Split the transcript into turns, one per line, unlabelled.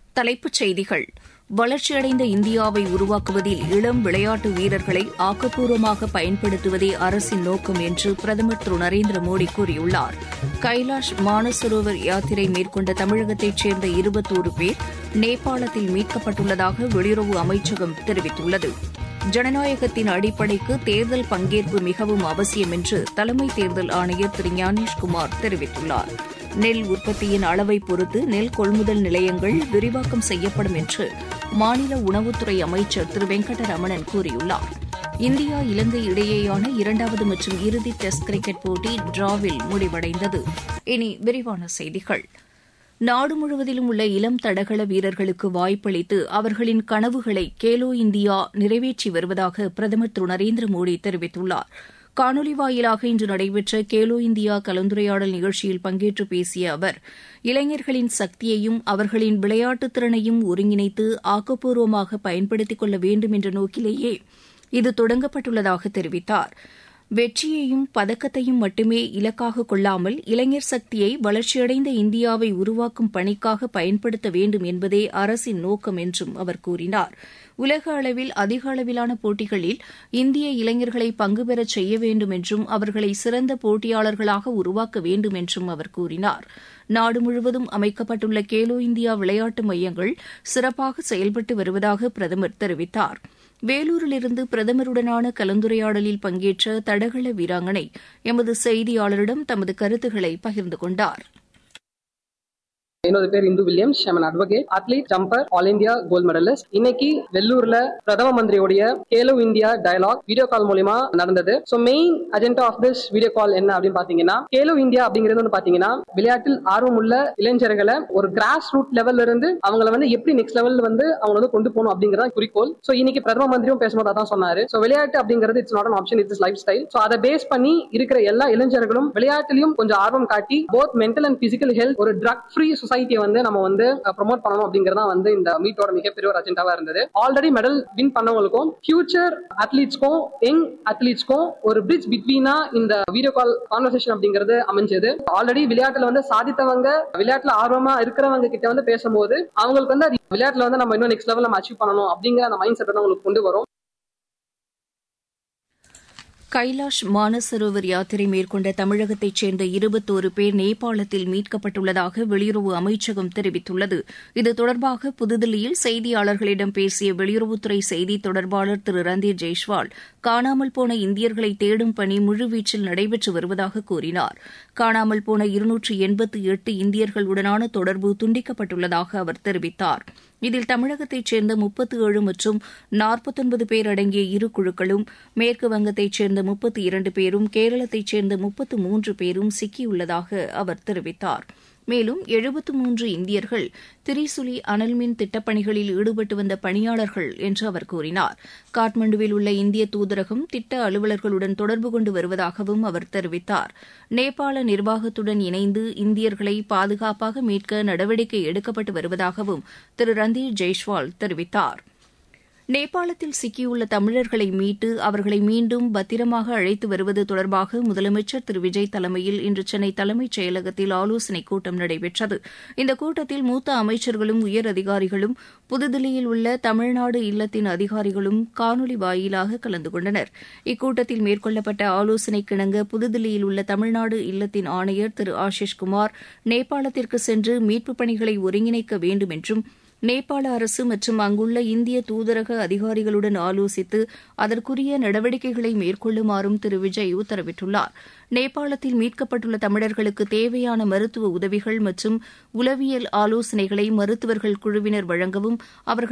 தலைப்புச் செய்திகள் வளர்ச்சியடைந்த இந்தியாவை உருவாக்குவதில் இளம் விளையாட்டு வீரர்களை ஆக்கப்பூர்வமாக பயன்படுத்துவதே அரசின் நோக்கம் என்று பிரதமர் திரு நரேந்திர மோடி கூறியுள்ளார் கைலாஷ் மானசரோவர் யாத்திரை மேற்கொண்ட தமிழகத்தைச் சேர்ந்த இருபத்தோரு பேர் நேபாளத்தில் மீட்கப்பட்டுள்ளதாக வெளியுறவு அமைச்சகம் தெரிவித்துள்ளது ஜனநாயகத்தின் அடிப்படைக்கு தேர்தல் பங்கேற்பு மிகவும் அவசியம் என்று தலைமை தேர்தல் ஆணையர் திரு ஞானேஷ்குமார் தெரிவித்துள்ளார் நெல் உற்பத்தியின் அளவை பொறுத்து நெல் கொள்முதல் நிலையங்கள் விரிவாக்கம் செய்யப்படும் என்று மாநில உணவுத்துறை அமைச்சர் திரு வெங்கடரமணன் கூறியுள்ளார் இந்தியா இலங்கை இடையேயான இரண்டாவது மற்றும் இறுதி டெஸ்ட் கிரிக்கெட் போட்டி டிராவில் முடிவடைந்தது இனி விரிவான செய்திகள் நாடு முழுவதிலும் உள்ள இளம் தடகள வீரர்களுக்கு வாய்ப்பளித்து அவர்களின் கனவுகளை கேலோ இந்தியா நிறைவேற்றி வருவதாக பிரதமர் திரு நரேந்திர மோடி தெரிவித்துள்ளார் காணொலி வாயிலாக இன்று நடைபெற்ற கேலோ இந்தியா கலந்துரையாடல் நிகழ்ச்சியில் பங்கேற்று பேசிய அவர் இளைஞர்களின் சக்தியையும் அவர்களின் விளையாட்டுத் திறனையும் ஒருங்கிணைத்து ஆக்கப்பூர்வமாக பயன்படுத்திக் கொள்ள வேண்டும் என்ற நோக்கிலேயே இது தொடங்கப்பட்டுள்ளதாக தெரிவித்தார் வெற்றியையும் பதக்கத்தையும் மட்டுமே இலக்காக கொள்ளாமல் இளைஞர் சக்தியை வளர்ச்சியடைந்த இந்தியாவை உருவாக்கும் பணிக்காக பயன்படுத்த வேண்டும் என்பதே அரசின் நோக்கம் என்றும் அவர் கூறினார் உலக அளவில் அதிக அளவிலான போட்டிகளில் இந்திய இளைஞர்களை பங்கு பெறச் செய்ய வேண்டும் என்றும் அவர்களை சிறந்த போட்டியாளர்களாக உருவாக்க வேண்டும் என்றும் அவர் கூறினார் நாடு முழுவதும் அமைக்கப்பட்டுள்ள கேலோ இந்தியா விளையாட்டு மையங்கள் சிறப்பாக செயல்பட்டு வருவதாக பிரதமர் தெரிவித்தார் வேலூரிலிருந்து பிரதமருடனான கலந்துரையாடலில் பங்கேற்ற தடகள வீராங்கனை எமது செய்தியாளரிடம் தமது கருத்துக்களை பகிர்ந்து கொண்டார்
என்னோட பேர் Indhu Williams I'm advocate athlete jumper all India gold medallist இன்னைக்கு வெள்ளூர்ல பிரதம மந்திரியுடைய Khelo India dialogue video call மூலியமா நடந்தது so main agenda of this video call என்ன அப்படின்னு பாத்தீங்கன்னா கேலோ இந்தியா அப்படிங்கிறது வந்து பாத்தீங்கன்னா விளையாட்டில் ஆர்வம் உள்ள இளைஞர்களை ஒரு கிராஸ் ரூட் லெவல்ல இருந்து அவங்கள வந்து எப்படி நெக்ஸ்ட் லெவல் வந்து அவங்க வந்து கொண்டு போகணும் அப்படிங்கறத குறிக்கோள் சோ இன்னைக்கு பிரதம மந்திரியும் பேசும்போது அதான் சொன்னாரு சோ விளையாட்டு அப்படிங்கிறது it's not an option it's lifestyle so அதை பேஸ் பண்ணி இருக்கிற எல்லா இளைஞர்களும் விளையாட்டிலையும் கொஞ்சம் ஆர்வம் காட்டி both mental and physical health ஒரு ட்ரக் ஃப்ரீ சொசைட்டியை வந்து நம்ம வந்து ப்ரொமோட் பண்ணணும் அப்படிங்கறதா வந்து இந்த மீட்டோட மிகப்பெரிய ஒரு அஜெண்டாவா இருந்தது ஆல்ரெடி மெடல் வின் பண்ணவங்களுக்கும் ஃபியூச்சர் அத்லீட்ஸ்க்கும் யங் அத்லீட்ஸ்க்கும் ஒரு பிரிட்ஜ் பிட்வீனா இந்த வீடியோ கால் கான்வர்சேஷன் அப்படிங்கிறது அமைஞ்சது ஆல்ரெடி விளையாட்டுல வந்து சாதித்தவங்க விளையாட்டுல ஆர்வமா இருக்கிறவங்க கிட்ட வந்து பேசும்போது அவங்களுக்கு வந்து அது விளையாட்டுல வந்து நம்ம இன்னும் நெக்ஸ்ட் லெவல் நம்ம அச்சீவ் பண்ணணும் அப்படிங்கிற அந்த மைண்ட் செட் வந்து அவங்களுக்கு கொண்டு வரும்
கைலாஷ் மானசரோவர் யாத்திரை மேற்கொண்ட தமிழகத்தைச் சேர்ந்த இருபத்தோரு பேர் நேபாளத்தில் மீட்கப்பட்டுள்ளதாக வெளியுறவு அமைச்சகம் தெரிவித்துள்ளது இது தொடர்பாக புதுதில்லியில் செய்தியாளர்களிடம் பேசிய வெளியுறவுத்துறை செய்தி தொடர்பாளர் திரு ரந்தீர் ஜெய்ஸ்வால் காணாமல் போன இந்தியர்களை தேடும் பணி முழுவீச்சில் நடைபெற்று வருவதாக கூறினார் காணாமல் போன இருநூற்று எண்பத்து எட்டு இந்தியர்களுடனான தொடர்பு துண்டிக்கப்பட்டுள்ளதாக அவர் தெரிவித்தார் இதில் தமிழகத்தைச் சேர்ந்த முப்பத்து ஏழு மற்றும் நாற்பத்தொன்பது பேர் அடங்கிய இரு குழுக்களும் மேற்கு வங்கத்தைச் சேர்ந்த முப்பத்தி இரண்டு பேரும் கேரளத்தைச் சேர்ந்த முப்பத்து மூன்று பேரும் சிக்கியுள்ளதாக அவர் தெரிவித்தார் மேலும் எழுபத்து மூன்று இந்தியர்கள் திரிசுலி அனல்மின் திட்டப்பணிகளில் ஈடுபட்டு வந்த பணியாளர்கள் என்று அவர் கூறினார் காட்மண்டுவில் உள்ள இந்திய தூதரகம் திட்ட அலுவலர்களுடன் தொடர்பு கொண்டு வருவதாகவும் அவர் தெரிவித்தார் நேபாள நிர்வாகத்துடன் இணைந்து இந்தியர்களை பாதுகாப்பாக மீட்க நடவடிக்கை எடுக்கப்பட்டு வருவதாகவும் திரு ரந்தீர் ஜெய்ஸ்வால் தெரிவித்தார் நேபாளத்தில் சிக்கியுள்ள தமிழர்களை மீட்டு அவர்களை மீண்டும் பத்திரமாக அழைத்து வருவது தொடர்பாக முதலமைச்சர் திரு விஜய் தலைமையில் இன்று சென்னை தலைமைச் செயலகத்தில் ஆலோசனைக் கூட்டம் நடைபெற்றது இந்த கூட்டத்தில் மூத்த அமைச்சர்களும் உயர் அதிகாரிகளும் புதுதில்லியில் உள்ள தமிழ்நாடு இல்லத்தின் அதிகாரிகளும் காணொலி வாயிலாக கலந்து கொண்டனர் இக்கூட்டத்தில் மேற்கொள்ளப்பட்ட ஆலோசனைக்கிணங்க புதுதில்லியில் உள்ள தமிழ்நாடு இல்லத்தின் ஆணையர் திரு ஆஷிஷ் குமார் நேபாளத்திற்கு சென்று மீட்புப் பணிகளை ஒருங்கிணைக்க வேண்டும் என்றும் நேபாள அரசு மற்றும் அங்குள்ள இந்திய தூதரக அதிகாரிகளுடன் ஆலோசித்து அதற்குரிய நடவடிக்கைகளை மேற்கொள்ளுமாறும் திரு விஜய் உத்தரவிட்டுள்ளார் நேபாளத்தில் மீட்கப்பட்டுள்ள தமிழர்களுக்கு தேவையான மருத்துவ உதவிகள் மற்றும் உளவியல் ஆலோசனைகளை மருத்துவர்கள் குழுவினர் வழங்கவும் அவர்கள்